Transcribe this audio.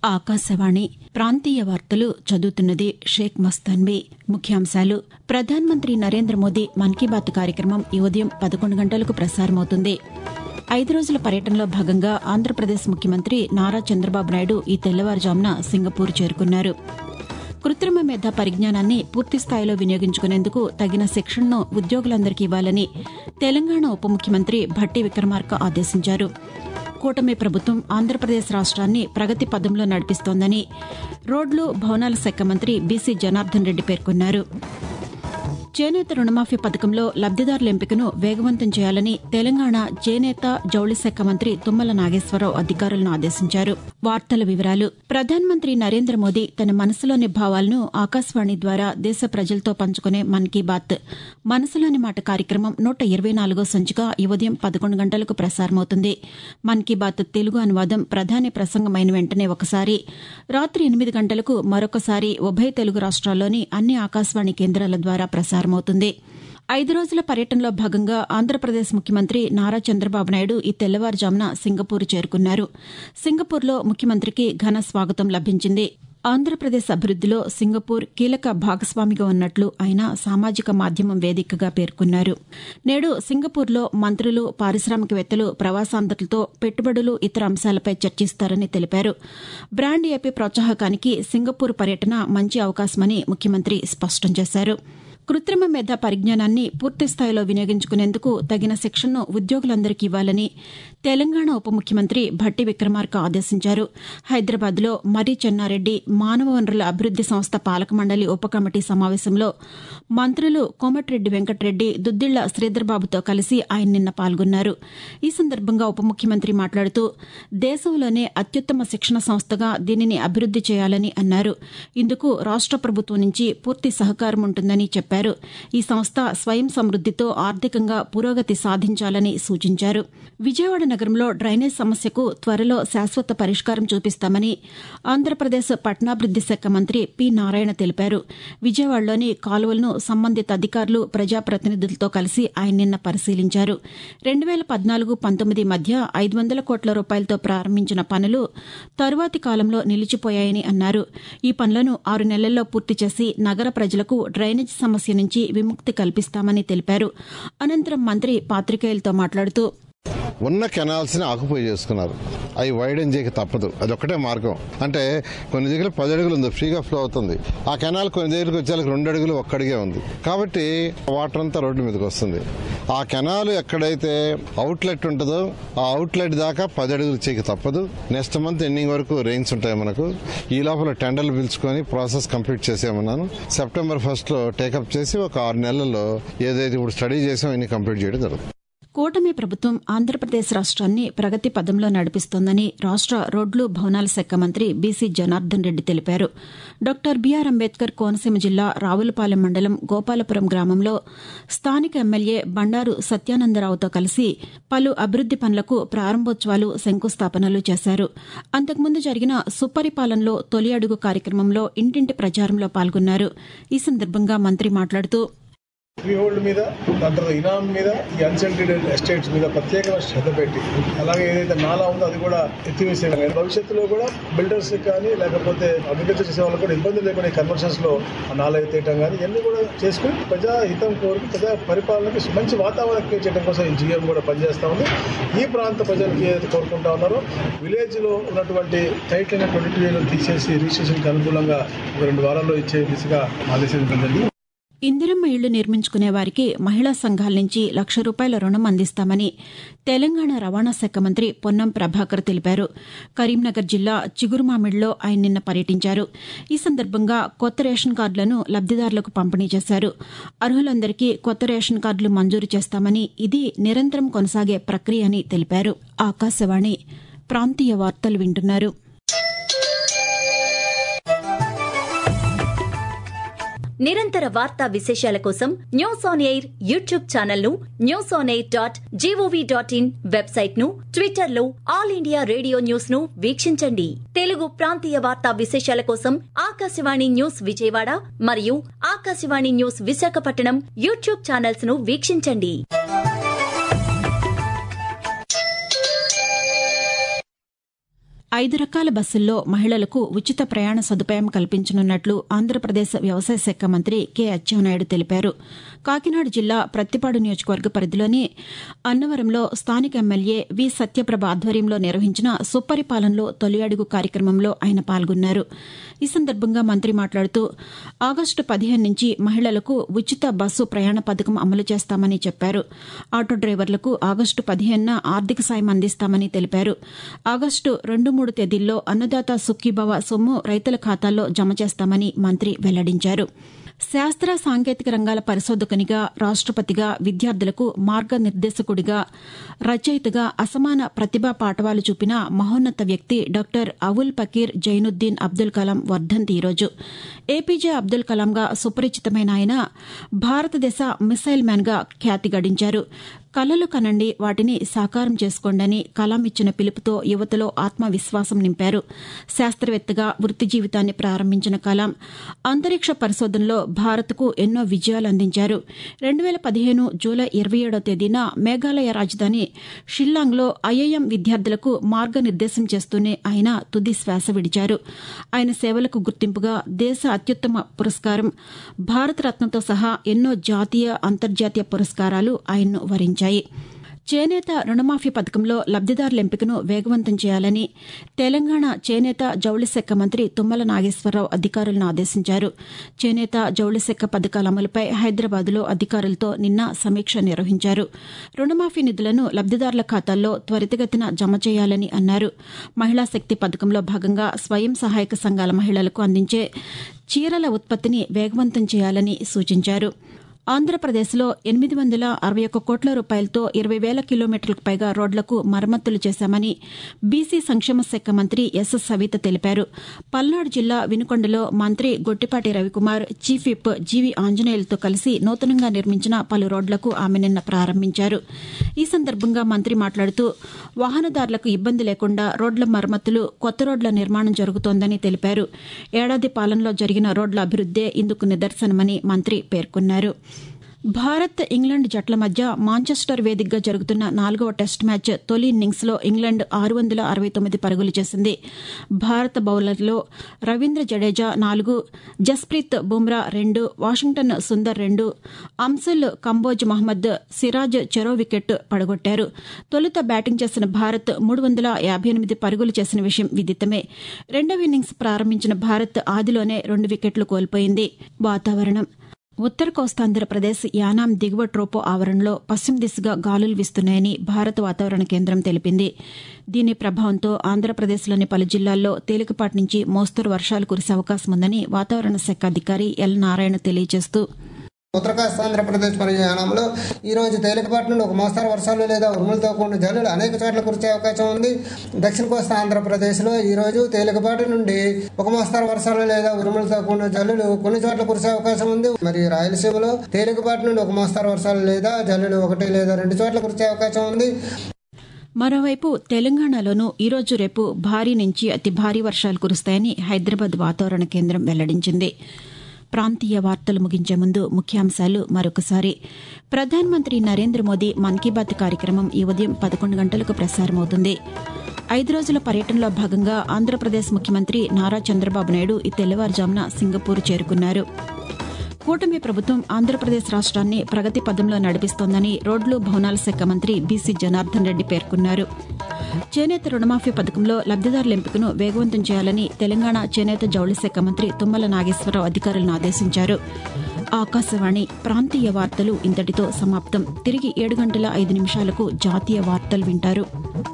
ఆకాశవాణి ప్రాంతీయ వార్తలు చదువుతున్నది షేక్ మస్తాన్వి ముఖ్యాంశాలు ప్రధానమంత్రి నరేంద్ర మోదీ మన్ కీ బాత్ కార్యక్రమం ఈ ఉదయం పదకొండు గంటలకు ప్రసారమవుతుంది ఐదు రోజుల పర్యటనలో భాగంగా ఆంధ్రప్రదేశ్ ముఖ్యమంత్రి నారా చంద్రబాబు నాయుడు ఈ తెల్లవారుజామున సింగపూర్ చేరుకున్నారు కృత్రిమ మేధ పరిజ్ఞానాన్ని పూర్తిస్థాయిలో వినియోగించుకునేందుకు తగిన శిక్షణను ఉద్యోగులందరికీ ఇవ్వాలని తెలంగాణ ఉప ముఖ్యమంత్రి భట్టి విక్రమార్క ఆదేశించారు కూటమి ప్రభుత్వం ఆంధ్రప్రదేశ్ రాష్ట్రాన్ని ప్రగతి పదంలో నడిపిస్తోందని రోడ్లు భవనాల శాఖ మంత్రి బీసీ జనార్దన్ రెడ్డి పేర్కొన్నారు చేనేత రుణమాఫీ పథకంలో లబ్దిదారుల ఎంపికను వేగవంతం చేయాలని తెలంగాణ చేనేత జౌళి శాఖ మంత్రి తుమ్మల నాగేశ్వరరావు అధికారులను ఆదేశించారు వార్తల వివరాలు ప్రధానమంత్రి నరేంద్ర మోదీ తన మనసులోని భావాలను ఆకాశవాణి ద్వారా దేశ ప్రజలతో పంచుకునే మన్ కీ బాత్ మనసులోని మాట కార్యక్రమం నూట ఇరవై నాలుగో సంచిక ఈ ఉదయం పదకొండు గంటలకు ప్రసారమవుతుంది మన్ కీ బాత్ తెలుగు అనువాదం ప్రధాని ప్రసంగమైన వెంటనే ఒకసారి రాత్రి ఎనిమిది గంటలకు మరొకసారి ఉభయ తెలుగు రాష్ట్రాల్లోని అన్ని ఆకాశవాణి కేంద్రాల ద్వారా ప్రసారమవుతుంది ఐదు రోజుల పర్యటనలో భాగంగా ఆంధ్రప్రదేశ్ ముఖ్యమంత్రి నారా చంద్రబాబు నాయుడు ఈ తెల్లవారుజామున సింగపూర్ చేరుకున్నారు సింగపూర్లో ముఖ్యమంత్రికి ఘన స్వాగతం లభించింది ఆంధ్రప్రదేశ్ అభివృద్దిలో సింగపూర్ కీలక భాగస్వామిగా ఉన్నట్లు ఆయన సామాజిక మాధ్యమం వేదికగా పేర్కొన్నారు నేడు సింగపూర్లో మంత్రులు పారిశ్రామికవేత్తలు ప్రవాసాంధ్రులతో పెట్టుబడులు ఇతర అంశాలపై చర్చిస్తారని తెలిపారు బ్రాండ్ ఏపీ ప్రోత్సాహకానికి సింగపూర్ పర్యటన మంచి అవకాశమని ముఖ్యమంత్రి స్పష్టం చేశారు కృత్రిమ మేధ పరిజ్ఞానాన్ని పూర్తిస్థాయిలో వినియోగించుకునేందుకు తగిన శిక్షణను ఉద్యోగులందరికీ ఇవ్వాలని తెలంగాణ ఉప ముఖ్యమంత్రి భట్టి విక్రమార్క ఆదేశించారు హైదరాబాద్లో మర్రి చెన్నారెడ్డి మానవ వనరుల అభివృద్ది సంస్థ పాలక మండలి ఉప కమిటీ సమావేశంలో మంత్రులు కోమటిరెడ్డి వెంకటరెడ్డి దుద్దిళ్ల శ్రీధర్బాబుతో కలిసి ఆయన నిన్న పాల్గొన్నారు ఈ సందర్భంగా ఉప ముఖ్యమంత్రి మాట్లాడుతూ దేశంలోనే అత్యుత్తమ శిక్షణ సంస్థగా దీనిని అభివృద్ది చేయాలని అన్నారు ఇందుకు రాష్ట ప్రభుత్వం నుంచి పూర్తి సహకారం ఉంటుందని చెప్పారు ఈ సంస్థ స్వయం సమృద్దితో ఆర్థికంగా పురోగతి సాధించాలని సూచించారు విజయవాడ నగరంలో డ్రైనేజ్ సమస్యకు త్వరలో శాశ్వత పరిష్కారం చూపిస్తామని ఆంధ్రప్రదేశ్ పట్టణాభివృద్ది శాఖ మంత్రి పి నారాయణ తెలిపారు విజయవాడలోని కాలువలను సంబంధిత అధికారులు ప్రజాప్రతినిధులతో కలిసి ఆయన నిన్న పరిశీలించారు రెండు వేల పద్నాలుగు పంతొమ్మిది మధ్య ఐదు వందల కోట్ల రూపాయలతో ప్రారంభించిన పనులు తరువాతి కాలంలో నిలిచిపోయాయని అన్నారు ఈ పనులను ఆరు నెలల్లో పూర్తి చేసి నగర ప్రజలకు డ్రైనేజ్ సమస్య నుంచి విముక్తి కల్పిస్తామని తెలిపారు అనంతరం మంత్రి పాతికేయులతో మాట్లాడుతూ ఉన్న కెనాల్స్ని ఆకుపోయి చేసుకున్నారు అవి వైడెన్ చేయక తప్పదు అది ఒక్కటే మార్గం అంటే కొన్ని దగ్గర పది అడుగులు ఉంది ఫ్రీగా ఫ్లో అవుతుంది ఆ కెనాల్ కొన్ని దగ్గరికి వచ్చేలకు రెండు అడుగులు ఒక్క అడుగే ఉంది కాబట్టి వాటర్ అంతా రోడ్డు మీదకి వస్తుంది ఆ కెనాల్ ఎక్కడైతే అవుట్లెట్ ఉంటుందో ఆ అవుట్లెట్ దాకా పది అడుగులు చేయక తప్పదు నెక్స్ట్ మంత్ ఎండింగ్ వరకు రెయిన్స్ ఉంటాయి మనకు ఈ లోపల టెండర్లు పిలుచుకొని ప్రాసెస్ కంప్లీట్ చేసేమన్నాను సెప్టెంబర్ ఫస్ట్ లో టేకప్ చేసి ఒక ఆరు నెలల్లో ఏదైతే ఇప్పుడు స్టడీ చేసామో ఇన్ని కంప్లీట్ చేయడం జరుగుతుంది కూటమి ప్రభుత్వం ఆంధ్రప్రదేశ్ రాష్ట్రాన్ని ప్రగతి పదంలో నడిపిస్తోందని రాష్ట రోడ్లు భవనాల శాఖ మంత్రి బీసీ జనార్దన్ రెడ్డి తెలిపారు డాక్టర్ బీఆర్ అంబేద్కర్ కోనసీమ జిల్లా రావులపాలెం మండలం గోపాలపురం గ్రామంలో స్థానిక ఎమ్మెల్యే బండారు సత్యానందరావుతో కలిసి పలు అభివృద్ది పనులకు ప్రారంభోత్సవాలు శంకుస్థాపనలు చేశారు అంతకుముందు జరిగిన సుపరిపాలనలో తొలి అడుగు కార్యక్రమంలో ఇంటింటి ప్రచారంలో పాల్గొన్నారు ఈ సందర్భంగా మంత్రి మాట్లాడుతూ ఫ్రీ హోల్డ్ మీద దాని తర్వాత ఇనాం మీద ఈ అన్సెంటెడ్ ఎస్టేట్స్ మీద ప్రత్యేకమైన శ్రద్ధ పెట్టి అలాగే ఏదైతే నాలా ఉందో అది కూడా ఎత్తివేసే భవిష్యత్తులో కూడా బిల్డర్స్ కానీ లేకపోతే అగ్రికల్చర్ చేసే వాళ్ళకి కూడా ఇబ్బంది లేకుండా కన్వర్షన్స్ లో ఆ నాలా ఎత్తేయటం కానీ ఇవన్నీ కూడా చేసుకుని ప్రజా హితం కోరికి ప్రజా పరిపాలనకి మంచి వాతావరణం క్రియేట్ చేయడం కోసం ఈ జీఎం కూడా పనిచేస్తా ఉంది ఈ ప్రాంత ప్రజలకి ఏదైతే కోరుకుంటా ఉన్నారో విలేజ్ లో ఉన్నటువంటి టైట్ అయిన ట్వంటీ టూ తీసేసి రిజిస్ట్రేషన్ కి అనుకూలంగా ఒక రెండు వారాల్లో ఇచ్చే దిశగా ఆదేశించడం జరిగింది ఇందిరమ్మ ఇళ్లు నిర్మించుకునే వారికి మహిళా సంఘాల నుంచి లక్ష రూపాయల రుణం అందిస్తామని తెలంగాణ రవాణా శాఖ మంత్రి పొన్నం ప్రభాకర్ తెలిపారు కరీంనగర్ జిల్లా చిగురుమామిడిలో ఆయన నిన్న పర్యటించారు ఈ సందర్భంగా కొత్త రేషన్ కార్డులను లబ్దిదారులకు పంపిణీ చేశారు అర్హులందరికీ కొత్త రేషన్ కార్డులు మంజూరు చేస్తామని ఇది నిరంతరం కొనసాగే ప్రక్రియ అని తెలిపారు ఆకాశవాణి ప్రాంతీయ వార్తలు వింటున్నారు నిరంతర వార్తా విశేషాల కోసం news on air YouTube channel ను news on air dot G O V dot in website ను ట్విట్టర్ లో ఆల్ ఇండియా రేడియో న్యూస్ ను వీక్షించండి తెలుగు ప్రాంతీయ వార్తా విశేషాల కోసం ఆకాశవాణి న్యూస్ విజయవాడ మరియు Akashvani news Visakhapatnam YouTube channels ను వీక్షించండి ఐదు రకాల బస్సుల్లో మహిళలకు ఉచిత ప్రయాణ సదుపాయం కల్పించనున్నట్లు ఆంధ్రప్రదేశ్ వ్యవసాయ శాఖ మంత్రి కె అచ్చెన్నాయుడు తెలిపారు కాకినాడ జిల్లా ప్రత్తిపాడు నియోజకవర్గ పరిధిలోని అన్నవరంలో స్థానిక ఎమ్మెల్యే వి సత్యప్రభ ఆధ్వర్యంలో నిర్వహించిన సుపరిపాలనలో తొలి అడుగు కార్యక్రమంలో ఆయన పాల్గొన్నారు ఈ సందర్భంగా మంత్రి మాట్లాడుతూ ఆగస్టు పదిహేను నుంచి మహిళలకు ఉచిత బస్సు ప్రయాణ పథకం అమలు చేస్తామని చెప్పారు ఆటో డ్రైవర్లకు ఆగస్టు పదిహేనున ఆర్థిక సాయం అందిస్తామని తెలిపారు ఆగస్టు రెండు మూడు తేదీల్లో అన్నదాత సుఖీభవ సొమ్ము రైతుల ఖాతాల్లో జమ చేస్తామని మంత్రి వెల్లడించారు శాస్త్ర సాంకేతిక రంగాల పరిశోధకునిగా రాష్టపతిగా విద్యార్థులకు మార్గనిర్దేశకుడిగా రచయితగా అసమాన ప్రతిభా పాఠవాలు చూపిన మహోన్నత వ్యక్తి డాక్టర్ అవుల్ పకీర్ జైనుద్దీన్ అబ్దుల్ కలాం వర్ధంతి ఈరోజు ఏపీజే అబ్దుల్ కలాంగా సుపరిచితమైన ఆయన భారతదేశ మిసైల్ మ్యాన్గా ఖ్యాతి గడించారు కలలు కనండి వాటిని సాకారం చేసుకోండని కలాం ఇచ్చిన పిలుపుతో యువతలో ఆత్మవిశ్వాసం నింపారు శాస్త్రవేత్తగా వృత్తి జీవితాన్ని ప్రారంభించిన కలాం అంతరిక్ష పరిశోధనలో భారత్కు ఎన్నో విజయాలు అందించారు రెండు వేల పదిహేను జూలై ఇరవై ఏడో తేదీన మేఘాలయ రాజధాని షిల్లాంగ్లో ఐఐఎం విద్యార్థులకు మార్గనిర్దేశం చేస్తూనే ఆయన తుది శ్వాస విడిచారు ఆయన సేవలకు గుర్తింపుగా దేశ అత్యుత్తమ పురస్కారం భారతరత్నతో సహా ఎన్నో జాతీయ అంతర్జాతీయ పురస్కారాలు ఆయన్ను వరించాయి చేనేత రుణమాఫీ పథకంలో లబ్దిదారుల ఎంపికను వేగవంతం చేయాలని తెలంగాణ చేనేత జౌళి శాఖ మంత్రి తుమ్మల నాగేశ్వరరావు అధికారులను ఆదేశించారు చేనేత జౌళి శాఖ పథకాల అమలుపై హైదరాబాద్లో అధికారులతో నిన్న సమీక్ష నిర్వహించారు రుణమాఫీ నిధులను లబ్దిదారుల ఖాతాల్లో త్వరితగతిన జమ చేయాలని అన్నారు మహిళా శక్తి పథకంలో భాగంగా స్వయం సహాయక సంఘాల మహిళలకు అందించే చీరల ఉత్పత్తిని వేగవంతం చేయాలని సూచించారు ఆంధ్రప్రదేశ్లో ఎనిమిది వందల అరవై ఒక్క కోట్ల రూపాయలతో ఇరవై వేల కిలోమీటర్లకు పైగా రోడ్లకు మరమ్మతులు చేశామని బీసీ సంక్షేమ శాఖ మంత్రి ఎస్ సవిత తెలిపారు పల్నాడు జిల్లా వినుకొండలో మంత్రి Gottipati Ravikumar chief whip G V ఆంజనేయులతో కలిసి నూతనంగా నిర్మించిన పలు రోడ్లకు ఆమె నిన్న ప్రారంభించారు ఈ సందర్భంగా మంత్రి మాట్లాడుతూ వాహనదారులకు ఇబ్బంది లేకుండా రోడ్ల మరమ్మతులు కొత్త రోడ్ల నిర్మాణం జరుగుతోందని తెలిపారు ఏడాది పాలనలో జరిగిన రోడ్ల అభివృద్దే ఇందుకు నిదర్శనమని మంత్రి పేర్కొన్నారు భారత్ ఇంగ్లాండ్ జట్ల మధ్య మాంచెస్టర్ వేదికగా జరుగుతున్న నాలుగవ టెస్ట్ మ్యాచ్ తొలి ఇన్నింగ్స్లో ఇంగ్లాండ్ ఆరు వందల అరవై తొమ్మిది పరుగులు చేసింది భారత బౌలర్లో రవీంద్ర జడేజా నాలుగు జస్ప్రీత్ బుమ్రా రెండు వాషింగ్టన్ సుందర్ రెండు అంసుల్ కంబోజ్ మహమ్మద్ సిరాజ్ చెరో వికెట్ పడగొట్టారు తొలుత బ్యాటింగ్ చేసిన భారత్ మూడు వందల యాభై ఎనిమిది పరుగులు చేసిన విషయం విదితమే రెండవ ఇన్నింగ్స్ ప్రారంభించిన భారత్ ఆదిలోనే రెండు వికెట్లు కోల్పోయింది వాతావరణం ఉత్తర కోస్తాంధ్రప్రదేశ్ యానాం దిగువ ట్రోపో ఆవరణలో పశ్చిమ దిశగా గాలులు వీస్తున్నాయని భారత వాతావరణ కేంద్రం తెలిపింది దీని ప్రభావంతో ఆంధ్రప్రదేశ్లోని పలు జిల్లాల్లో తేలికపాటి నుంచి మోస్తరు వర్షాలు కురిసే అవకాశం ఉందని వాతావరణ శాఖ అధికారి ఎల్ నారాయణ తెలియజేస్తూ ఉత్తర ఆంధ్రప్రదేశ్ పరిమాణంలో ఈ రోజు తేలికపాటి నుండి ఒక మోస్తరు వర్షాలు లేదా ఉరుములతో కూడిన జల్లులు అనేక చోట్ల కురిసే అవకాశం ఉంది దక్షిణ కోస్తా ఆంధ్రప్రదేశ్లో ఈ రోజు తేలికపాటి నుండి ఒక మోస్తరు వర్షాలు లేదా ఉరుములతో కూడిన జల్లులు కొన్ని చోట్ల కురిసే అవకాశం ఉంది మరి రాయలసీమలో తేలికపాటి నుండి ఒక మోస్తరు వర్షాలు లేదా జల్లులు ఒకటి లేదా రెండు చోట్ల కురిసే అవకాశం ఉంది మరోవైపు తెలంగాణలోనూ ఈరోజు రేపు భారీ నుంచి అతి భారీ వర్షాలు కురుస్తాయని హైదరాబాద్ వాతావరణ కేంద్రం వెల్లడించింది ప్రాంతీయ వార్తలు ముగించే ముందు ముఖ్యాంశాలు మరొకసారి ప్రధానమంత్రి నరేంద్ర మోదీ మన్ కీ బాత్ కార్యక్రమం ఈ ఉదయం పదకొండు గంటలకు ప్రసారమవుతుంది ఐదు రోజుల పర్యటనలో భాగంగా ఆంధ్రప్రదేశ్ ముఖ్యమంత్రి నారా చంద్రబాబు నాయుడు ఈ తెల్లవారుజామున సింగపూర్ చేరుకున్నారు కూటమి ప్రభుత్వం ఆంధ్రప్రదేశ్ రాష్ట్రాన్ని ప్రగతి పదంలో నడిపిస్తోందని రోడ్లు భవనాల శాఖ మంత్రి బీసీ జనార్దన్ రెడ్డి పేర్కొన్నారు చేనేత రుణమాఫీ పథకంలో లబ్దిదారుల ఎంపికను వేగవంతం చేయాలని తెలంగాణ చేనేత జౌళి శాఖ మంత్రి తుమ్మల నాగేశ్వరరావు అధికారులను ఆదేశించారు ఆకాశవాణి ప్రాంతీయ వార్తలు ఇంతటితో సమాప్తం తిరిగి ఏడు గంటల ఐదు నిమిషాలకు జాతీయ వార్తలు వింటారు